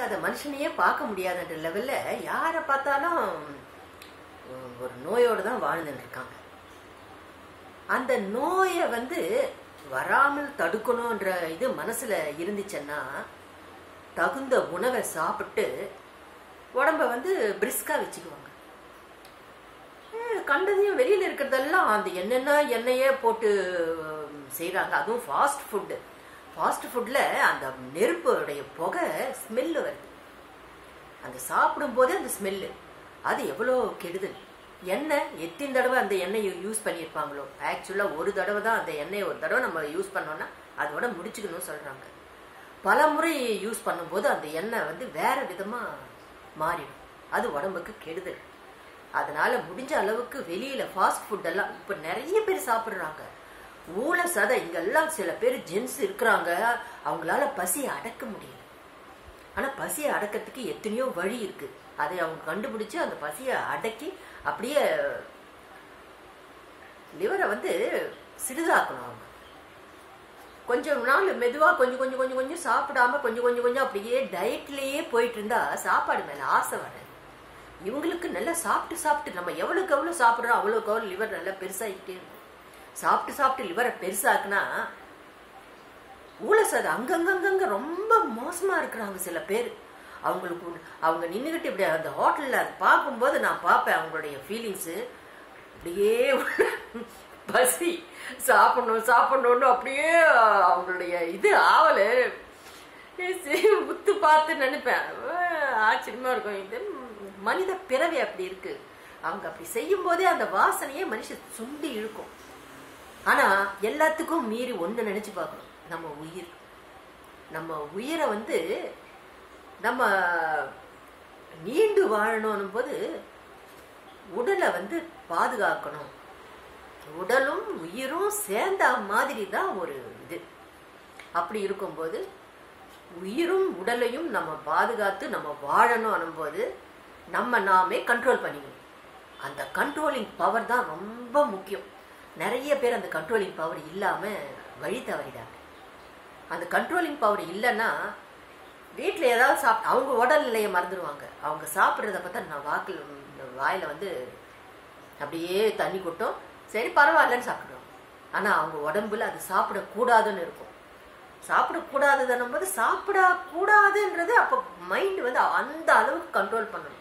முடியாத மனுஷனையே பார்க்க முடியாதுன்ற லெவல்ல யாரை பார்த்தாலும் உம், ஒரு நோயோடு தான் வாழ்ந்துட்டு இருக்காங்க அந்த நோயை வந்து வராமல் தடுக்கணுன்ற இது மனசுல இருந்துச்சுன்னா தகுந்த உணவை சாப்பிட்டு உடம்ப வந்து பிரிஸ்கா வச்சுக்குவாங்க அஹ் கண்டதையும் வெளியில இருக்கிறதெல்லாம் அந்த என்னென்ன எண்ணெயே போட்டு உம், செய்றாங்க அதுவும் ஃபாஸ்ட் ஃபுட்டு ஃபாஸ்ட் ஃபுட்ல அந்த நெருப்புடைய புகை ஸ்மெல்லு வருது அந்த சாப்பிடும் போதே அந்த ஸ்மெல்லு அது எவ்வளோ கெடுதல் எண்ணெய் எத்தனை தடவை அந்த எண்ணெயை யூஸ் பண்ணியிருப்பாங்களோ ஆக்சுவலாக ஒரு தடவை தான் அந்த எண்ணெயை ஒரு தடவை நம்ம யூஸ் பண்ணோம்னா அதோட முடிச்சுக்கணும்னு சொல்கிறாங்க பல முறை யூஸ் பண்ணும்போது அந்த எண்ணெய் வந்து வேற விதமாக மாறிடும் அது உடம்புக்கு கெடுதல் அதனால முடிஞ்ச அளவுக்கு வெளியில ஃபாஸ்ட் ஃபுட் எல்லாம் இப்ப நிறைய பேர் சாப்பிடுறாங்க ஊழ சதை இங்கெல்லாம் சில பேர் ஜென்ஸ் இருக்கிறாங்க அவங்களால பசியை அடக்க முடியல ஆனா பசியை அடக்கிறதுக்கு எத்தனையோ வழி இருக்கு அதை அவங்க கண்டுபிடிச்சு அந்த பசியை அடக்கி அப்படியே லிவரை வந்து சிறிதாக்கணும் அவங்க கொஞ்சம் நாள் மெதுவா கொஞ்சம் கொஞ்சம் கொஞ்சம் கொஞ்சம் சாப்பிடாம கொஞ்சம் கொஞ்சம் கொஞ்சம் அப்படியே டயட்லயே போயிட்டு இருந்தா சாப்பாடு மேல ஆசை வராது இவங்களுக்கு நல்லா சாப்பிட்டு சாப்பிட்டு நம்ம எவ்வளவுக்கு எவ்வளவு சாப்பிடுறோம் அவ்வளவுக்கு அவ்வளவு லிவர் நல்லா பெருசாகிட்டே இருக்கும் சாப்பிட்டு சாப்பிட்டு லிவரை பெருசாக்குனா ஊழசது அங்கங்கங்க ரொம்ப மோசமா இருக்கிறாங்க சில பேர் அவங்களுக்கு உள்ள- அவங்க நின்றுகிட்டு இப்படி அந்த ஹோட்டல்ல அதை பார்க்கும்போது நான் பார்ப்பேன் அவங்களுடைய ஃபீலிங்ஸு அப்படியே உள்ள பசி சாப்பிடணும் சாப்பிடணும்னு அப்படியே அவங்களுடைய இது ஆவலு சரி, உத்து பார்த்து நினைப்பேன் அஹ் ஆச்சரியமா இருக்கும் இது மனித பிறவி அப்படி இருக்கு அவங்க அப்படி செய்யும் போதே அந்த வாசனையே மனுஷன் சுண்டி இழுக்கும் ஆனா எல்லாத்துக்கும் மீறி ஒண்ணு நினைச்சு பார்க்கணும் நம்ம உயிர் நம்ம உயிரை வந்து நம்ம நீண்டு வாழணும் போது உடலை வந்து பாதுகாக்கணும் உடலும் உயிரும் சேர்ந்த மாதிரி தான் ஒரு இது அப்படி இருக்கும்போது உயிரும் உடலையும் நம்ம பாதுகாத்து நம்ம வாழணும் போது நம்ம நாமே கண்ட்ரோல் பண்ணிக்கணும் அந்த கண்ட்ரோலிங் பவர் தான் ரொம்ப முக்கியம் நிறைய பேர் அந்த கண்ட்ரோலிங் பவர் இல்லாம வழி தவறிடாங்க அந்த கண்ட்ரோலிங் பவர் இல்லைன்னா வீட்டில் ஏதாவது சாப்பிட்டு அவங்க உடல் நிலையை மறந்துடுவாங்க அவங்க சாப்பிட்றத பார்த்தா நான் வாக்கில் இந்த வாயில வந்து அப்படியே தண்ணி கொட்டும் சரி பரவாயில்லன்னு சாப்பிடுவாங்க ஆனா அவங்க உடம்புல அது சாப்பிடக்கூடாதுன்னு இருக்கும் சாப்பிடக்கூடாதுன்னும் போது சாப்பிடக்கூடாதுன்றது அப்போ மைண்ட் வந்து அந்த அளவுக்கு கண்ட்ரோல் பண்ணணும்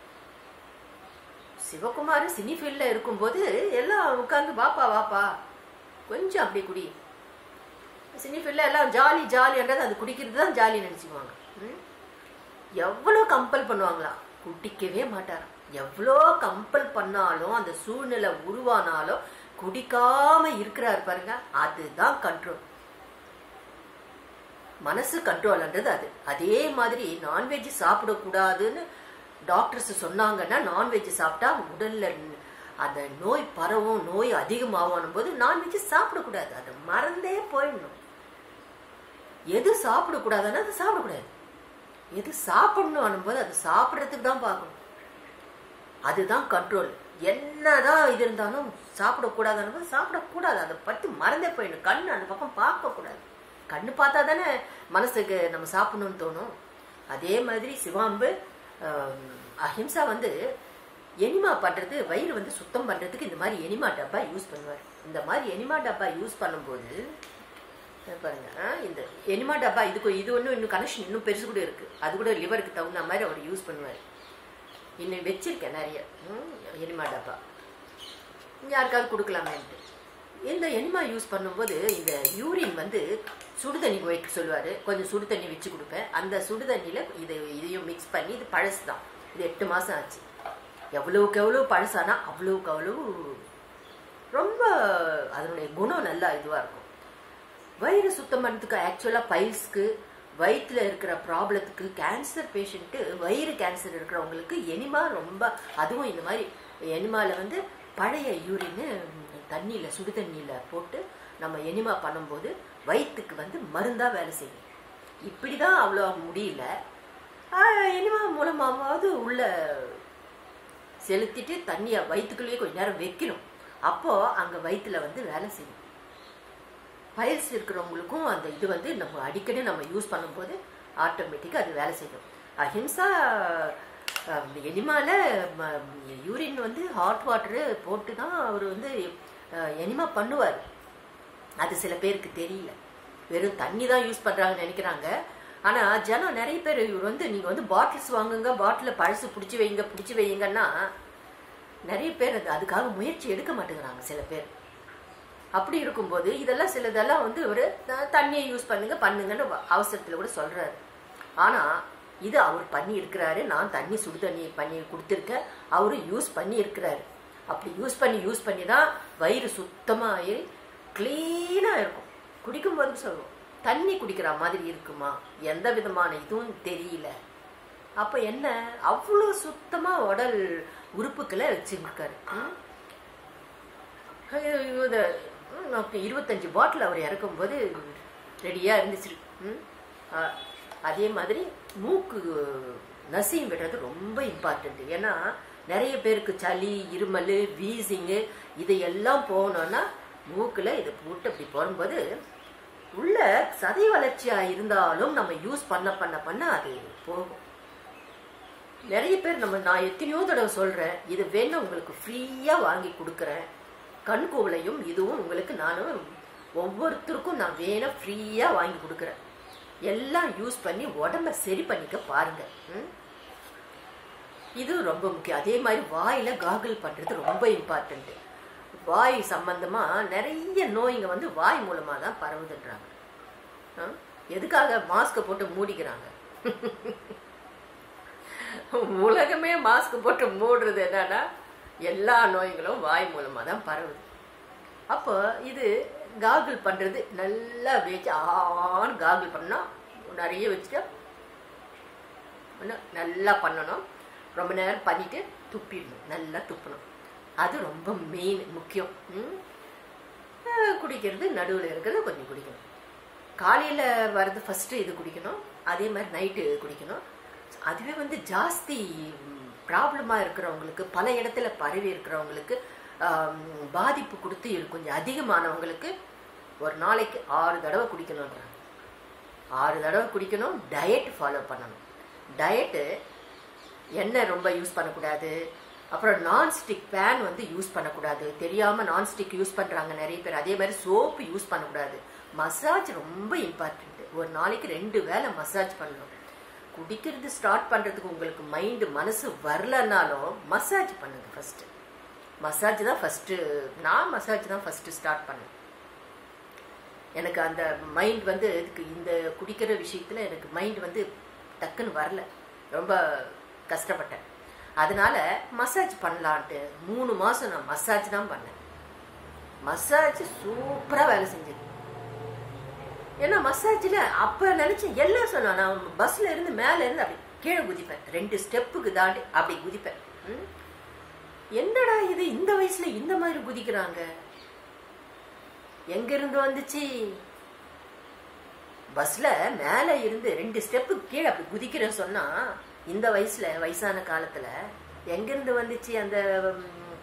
சிவகுமார் சினி ஃபீல்டில் இருக்கும்போது எல்லாம் உட்காந்து வாப்பா வாப்பா கொஞ்சம் அப்படி குடி சினி ஃபீல்டில் எல்லாம் ஜாலி ஜாலின்றது அது குடிக்கிறது தான் ஜாலி நினச்சிக்குவாங்க எவ்வளோ கம்பல் பண்ணுவாங்களா குடிக்கவே மாட்டாராம் எவ்வளோ கம்பல் பண்ணாலும் அந்த சூழ்நிலை உருவானாலும் குடிக்காம இருக்கிறாரு பாருங்க அதுதான் கண்ட்ரோல் மனசு கண்ட்ரோல்ன்றது அது அதே மாதிரி நான்வெஜ் சாப்பிடக்கூடாதுன்னு டாக்டர்ஸ் சொன்னாங்கன்னா நான்வெஜ் சாப்பிட்டா உடல்ல அந்த நோய் பரவும் நோய் அதிகமாகும் போது நான்வெஜ் சாப்பிடக்கூடாது அதை மறந்தே போயிடணும் எது சாப்பிடக்கூடாதுன்னா அது சாப்பிடக்கூடாது எது சாப்பிடணும் போது அது சாப்பிட்றதுக்கு தான் பார்க்கணும் அதுதான் கண்ட்ரோல் என்னதான் இது இருந்தாலும் சாப்பிடக்கூடாதுன்னு போது சாப்பிடக்கூடாது அதை பத்தி மறந்தே போயிடணும் கண்ணு அந்த பக்கம் பார்க்கக்கூடாது கண்ணு பார்த்தா தானே மனசுக்கு நம்ம சாப்பிடணும்னு தோணும் அதே மாதிரி சிவாம்பு ஆம், அஹிம்சா வந்து எனிமா பண்றது வயிறு வந்து சுத்தம் பண்றதுக்கு இந்த மாதிரி எனிமா டப்பா யூஸ் பண்ணுவார் இந்த மாதிரி எனிமா டப்பா யூஸ் பண்ணும்போது இதை பாருங்க ஆ, இந்த எனிமா டப்பா இதுக்கு இது ஒன்றும் இன்னும் கனெக்ஷன் இன்னும் பெருசு கூட இருக்கு அது கூட லிவருக்கு தகுந்த மாதிரி அவர் யூஸ் பண்ணுவார் இன்னும் வச்சிருக்கேன் நிறைய ம், எனிமா டப்பா யாருக்காவது கொடுக்கலாமேன்ட்டு இந்த எனிமா யூஸ் பண்ணும்போது இந்த யூரின் வந்து சுடு தண்ணி வைக்க சொல்லுவார் கொஞ்சம் சுடு தண்ணி வச்சு கொடுப்பேன் அந்த சுடு தண்ணியில் இது இதையும் மிக்ஸ் பண்ணி இது பழசு தான் இது எட்டு மாதம் ஆச்சு எவ்வளவுக்கு எவ்வளோ பழசானா அவ்வளவுக்கு அவ்வளவு ரொம்ப அதனுடைய குணம் நல்லா இதுவாக இருக்கும் வயிறு சுத்தம் பண்ணுறதுக்கு ஆக்சுவலாக பைல்ஸ்க்கு வயிற்றுல இருக்கிற ப்ராப்ளத்துக்கு கேன்சர் பேஷண்ட்டு வயிறு கேன்சர் இருக்கிறவங்களுக்கு எனிமா ரொம்ப அதுவும் இந்த மாதிரி எனிமாவில் வந்து பழைய யூரின்னு தண்ணியில் சுடு தண்ணியில் போட்டு நம்ம எனிமா பண்ணும்போது வயிற்றுக்கு வந்து மருந்தாக வேலை செய்யும் இப்படி தான் அவ்வளோ முடியல ஆஹ், எனிமா மூலமாவது உள்ள செலுத்திட்டு தண்ணியை வயிற்றுக்குள்ளேயே கொஞ்ச நேரம் வைக்கணும் அப்போ அங்கே வயிற்றுல வந்து வேலை செய்யும் பைல்ஸ் இருக்கிறவங்களுக்கும் அந்த இது வந்து நம்ம அடிக்கடி நம்ம யூஸ் பண்ணும்போது ஆட்டோமேட்டிக்காக அது வேலை செய்யும் அஹிம்சா அஹ், எனிமால யூரின் வந்து ஹாட் வாட்டரு போட்டு தான் அவர் வந்து அஹ், எனிமா பண்ணுவார் அது சில பேருக்கு தெரியல வெறும் தண்ணி தான் யூஸ் பண்றாங்கன்னு நினைக்கிறாங்க ஆனா ஜனம் நிறைய பேர் இவர் வந்து நீங்க வந்து பாட்டில்ஸ் வாங்குங்க பாட்டில பழசு பிடிச்சி வைங்க பிடிச்சி வைங்கன்னா நிறைய பேர் அது அதுக்காக முயற்சி எடுக்க மாட்டேங்கிறாங்க சில பேர் அப்படி இருக்கும்போது இதெல்லாம் சிலதெல்லாம் வந்து ஒரு தண்ணியை யூஸ் பண்ணுங்க பண்ணுங்கன்னு வ- அவசரத்துல கூட சொல்றாரு ஆனா இது அவர் பண்ணி இருக்கிறாரு நான் தண்ணி சுடு தண்ணி பண்ணி கொடுத்துருக்கேன் அவரு யூஸ் பண்ணி இருக்கிறாரு அப்படி யூஸ் பண்ணி யூஸ் பண்ணி தான் வயிறு சுத்தமாகி கிளீனா இருக்கும் குடிக்கும்போது சொல்லுவோம் தண்ணி குடிக்கிற மாதிரி இருக்குமா எந்த விதமான இதுவும் தெரியல அப்ப என்ன அவ்வளவு சுத்தமா உடல் உறுப்புக்களை வச்சிருக்காரு ம்? இது ம், நமக்கு இருபத்தஞ்சு பாட்டில் அவர் இறக்கும்போது ரெடியாக இருந்துச்சு ம்? ஆ, அதே மாதிரி மூக்கு நசியம் விடுறது ரொம்ப இம்பார்ட்டண்ட் ஏன்னா நிறைய பேருக்கு சளி இருமல் வீசிங்கு இதையெல்லாம் போகணும்னா மூக்கில் இதை போட்டு அப்படி போடும்போது உள்ள சதை வளர்ச்சியா இருந்தாலும் நம்ம யூஸ் பண்ண பண்ண பண்ண அது போகும் நிறைய பேர் நம்ம நான் எத்தனையோ தடவை சொல்றேன் இது வேணும் உங்களுக்கு ஃப்ரீயா வாங்கி கொடுக்குறேன் கண்கோவிலையும் இதுவும் உங்களுக்கு நானும் ஒவ்வொருத்தருக்கும் நான் வேணும் ஃப்ரீயா வாங்கி கொடுக்குறேன் எல்லாம் யூஸ் பண்ணி உடம்ப சரி பண்ணிக்க பாருங்க ம்? இது ரொம்ப முக்கியம் அதே மாதிரி வாயில காகிள் பண்றது ரொம்ப இம்பார்ட்டன்ட் வாய் சம்பந்தமா நிறைய நோய்ங்க வந்து வாய் மூலமா தான் பரவுதுன்றாங்க ஆ? எதுக்காக மாஸ்கை போட்டு மூடிக்கிறாங்க உலகமே மாஸ்க் போட்டு மூடுறது என்னன்னா எல்லா நோய்களும் வாய் மூலமா தான் பரவுது அப்போ இது காகிள் பண்றது நல்லா வச்சு ஆன்னு காகிள் பண்ணா நிறைய வச்சுட்டு இன்னும் நல்லா பண்ணணும் ரொம்ப நேரம் பண்ணிட்டு துப்பிடணும் நல்லா துப்பணும் அது ரொம்ப மெயின் முக்கியம் ம்? அஹ் குடிக்கிறது நடுவில் இருக்கிறது கொஞ்சம் குடிக்கணும் காலையில் வர்றது ஃபஸ்ட்டு இது குடிக்கணும் அதே மாதிரி நைட்டு குடிக்கணும் அதுவே வந்து ஜாஸ்தி ப்ராப்ளமாக இருக்கிறவங்களுக்கு பல இடத்துல பரவி இருக்கிறவங்களுக்கு ஆம், பாதிப்பு கொடுத்து இது கொஞ்சம் அதிகமானவங்களுக்கு ஒரு நாளைக்கு ஆறு தடவை குடிக்கணுன்றாங்க ஆறு தடவை குடிக்கணும் டயட் ஃபாலோ பண்ணணும் டயட்டு எண்ணெய் ரொம்ப யூஸ் பண்ணக்கூடாது அப்புறம் நான்ஸ்டிக் பேன் வந்து யூஸ் பண்ணக்கூடாது தெரியாம நான்ஸ்டிக் யூஸ் பண்றாங்க நிறைய பேர் அதே மாதிரி சோப்பு யூஸ் பண்ணக்கூடாது மசாஜ் ரொம்ப இம்பார்ட்டன்ட் ஒரு நாளைக்கு ரெண்டு வேளை மசாஜ் பண்ணணும் குடிக்கிறது ஸ்டார்ட் பண்றதுக்கு உங்களுக்கு மைண்டு மனசு வரலனாலும் மசாஜ் பண்ணுங்க ஃபர்ஸ்ட் மசாஜ் தான் ஃபர்ஸ்ட் நான் மசாஜ் தான் ஃபர்ஸ்ட் ஸ்டார்ட் பண்ணேன் எனக்கு அந்த மைண்ட் வந்து இதுக்கு இந்த குடிக்கிற விஷயத்துல எனக்கு மைண்ட் வந்து டக்குன்னு வரல ரொம்ப கஷ்டப்பட்டேன் அதனால மசாஜ் பண்ணலான்ட்டு மூணு மாசம் நான் மசாஜ் தான் பண்ணேன் மசாஜ் சூப்பரா வேலை செஞ்சது ஏன்னா மசாஜ்ல அப்ப நினைச்சேன் எல்லாம் சொன்னா நான் பஸ்ல இருந்து மேல இருந்து அப்படி கீழே குதிப்பேன் ரெண்டு ஸ்டெப்புக்கு தாண்டி அப்படி குதிப்பேன் ம்? என்னடா இது இந்த வயசுல இந்த மாதிரி குதிக்கிறாங்க எங்க இருந்து வந்துச்சு பஸ்ல மேல இருந்து ரெண்டு ஸ்டெப்பு கீழே அப்படி குதிக்கிறேன்னு சொன்னா இந்த வயசுல வயசான காலத்துல எங்க இருந்து வந்துச்சு அந்த ம்,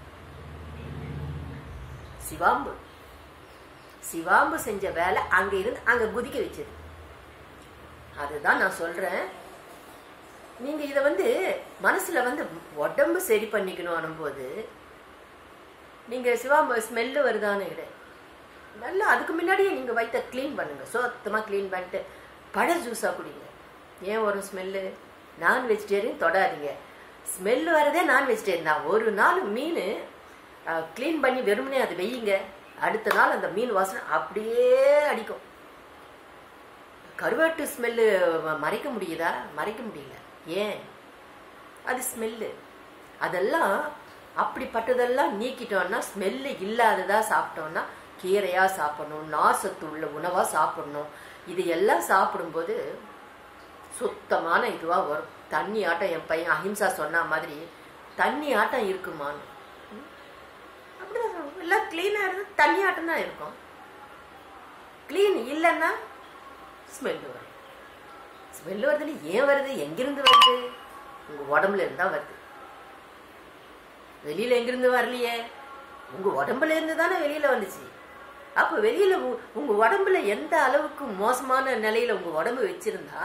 சிவாம்பு சிவாம்பு செஞ்ச வேலை அங்க இருந்து அங்க குதிக்க வச்சது அதுதான் நான் சொல்றேன் நீங்க இத வந்து மனசுல வந்து உடம்பு சரி பண்ணிக்கணும் போது நீங்க சிவாம்பு ஸ்மெல்லு வருதான்னு கிடையாது நல்லா அதுக்கு முன்னாடியே நீங்க வயிற்ற க்ளீன் பண்ணுங்க சுத்தமா க்ளீன் பண்ணிட்டு பழ ஜூஸா குடிங்க ஏன் வரும் ஸ்மெல்லு நான் வெஜிடேரியன் தொடாதீங்க ஸ்மெல் வரதே நான் வெஜிடேரியன் தான் ஒரு நாள் மீன் க்ளீன் பண்ணி வெறுமனே அது வெய்யுங்க அடுத்த நாள் அந்த மீன் வாசனை அப்படியே அடிக்கும் கருவாட்டு ஸ்மெல்லு மறைக்க முடியுதா மறைக்க முடியல ஏன் அது ஸ்மெல்லு அதெல்லாம் அப்படிப்பட்டதெல்லாம் நீக்கிட்டோம்னா ஸ்மெல்லு இல்லாததா சாப்பிட்டோம்னா கீரையா சாப்பிடணும் நார்சத்து உள்ள உணவா சாப்பிடணும் இது எல்லாம் சாப்பிடும்போது சுத்தமான இதுவா வரும் தண்ணி ஆட்டம் என் பையன் அஹிம்சா சொன்ன மாதிரி தண்ணி ஆட்டம் இருக்குமான்னு ம்? அப்படிதான் சொல்லுவோம். எல்லாம் கிளீனா இருந்து தண்ணி ஆட்டம் தான் இருக்கும் கிளீன் இல்லைன்னா ஸ்மெல் வரும் ஸ்மெல் வருதுன்னு ஏன் வருது எங்கிருந்து வருது உங்க உடம்புல இருந்தா வருது வெளியில எங்கிருந்து வரலையே உங்க உடம்புல இருந்து தானே வெளியில வந்துச்சு அப்ப வெளியில உ- உங்க உடம்புல எந்த அளவுக்கு மோசமான நிலையில உங்க உடம்பு வச்சிருந்தா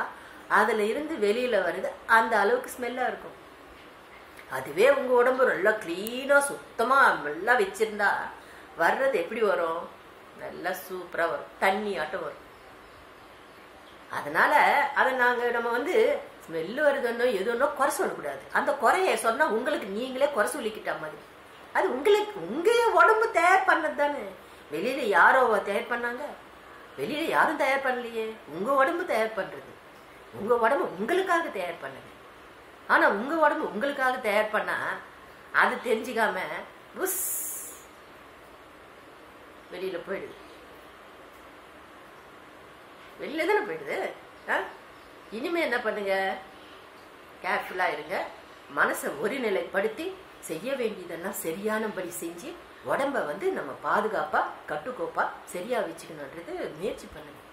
அதுல இருந்து வெளியில வருது அந்த அளவுக்கு ஸ்மெல்லா இருக்கும் அதுவே உங்க உடம்பு நல்லா கிளீனா சுத்தமா நல்லா வச்சிருந்தா வர்றது எப்படி வரும் நல்லா சூப்பரா வரும் தண்ணி ஆட்டம் வரும் அதனால அதை நாங்க நம்ம வந்து ஸ்மெல்லு வருதுன்னோ எதுன்னோ குறை சொல்லக்கூடாது அந்த குறைய சொன்னா உங்களுக்கு நீங்களே குறை சொல்லிக்கிட்ட மாதிரி அது உங்களுக்கு உங்க உடம்பு தயார் பண்ணது தானே வெளியில யாரோ தயார் பண்ணாங்க வெளியில யாரும் தயார் பண்ணலையே உங்க உடம்பு தயார் பண்றது உங்க உடம்பு உங்களுக்காக தயார் பண்ணது ஆனா உங்க உடம்பு உங்களுக்காக தயார் பண்ணா அது தெரிஞ்சுக்காம உஸ் வெளியில போயிடுது வெளியில தானே போயிடுது ஆ? இனிமே என்ன பண்ணுங்க கேர்ஃபுல்லா இருங்க மனசை ஒருநிலைப்படுத்தி செய்ய வேண்டியதெல்லாம் சரியானபடி செஞ்சு உடம்ப வந்து நம்ம பாதுகாப்பா கட்டுக்கோப்பா சரியா வச்சுக்கணுன்றது முயற்சி பண்ணுங்க